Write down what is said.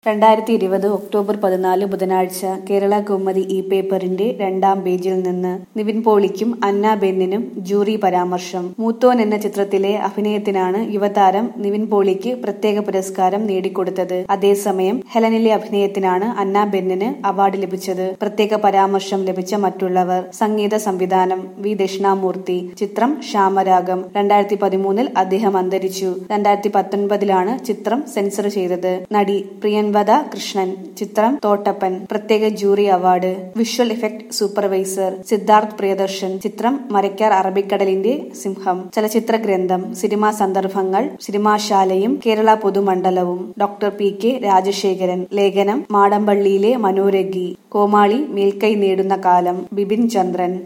രണ്ടായിരത്തി ഇരുപത് ഒക്ടോബർ പതിനാല് ബുധനാഴ്ച കേരള കൗമുദി ഇ പേപ്പറിന്റെ രണ്ടാം പേജിൽ നിന്ന് നിവിൻ പോളിക്കും അന്ന ബെന്നിനും ജൂറി പരാമർശം മൂത്തോൻ എന്ന ചിത്രത്തിലെ അഭിനയത്തിനാണ് യുവതാരം നിവിൻ പോളിക്ക് പ്രത്യേക പുരസ്കാരം നേടിക്കൊടുത്തത് അതേസമയം ഹെലനിലെ അഭിനയത്തിനാണ് അന്ന ബെന്നിന് അവാർഡ് ലഭിച്ചത് പ്രത്യേക പരാമർശം ലഭിച്ച മറ്റുള്ളവർ സംഗീത സംവിധാനം വി ദക്ഷിണാമൂർത്തി ചിത്രം ശ്യാമരാഗം രണ്ടായിരത്തി പതിമൂന്നിൽ അദ്ദേഹം അന്തരിച്ചു രണ്ടായിരത്തി പത്തൊൻപതിലാണ് ചിത്രം സെൻസർ ചെയ്തത് നടി പ്രിയൻവദ കൃഷ്ണൻ ചിത്രം തോട്ടപ്പൻ പ്രത്യേക jury award visual effect supervisor Siddharth Priyadarshan ചിത്രം മരക്കാർ അറബിക്കടലിന്റെ സിംഹം ചലച്ചിത്ര ഗ്രന്ഥം സിനിമാ സന്ദർഭങ്ങൾ സിനിമാശാലയും കേരള പൊതുമണ്ഡലവും ഡോക്ടർ പി കെ രാജശേഖരൻ ലേഖനം മാടമ്പള്ളിയിലെ മനോരഗി കോമാളി മേൽക്കൈ നേടുന്ന കാലം ബിപിൻ ചന്ദ്രൻ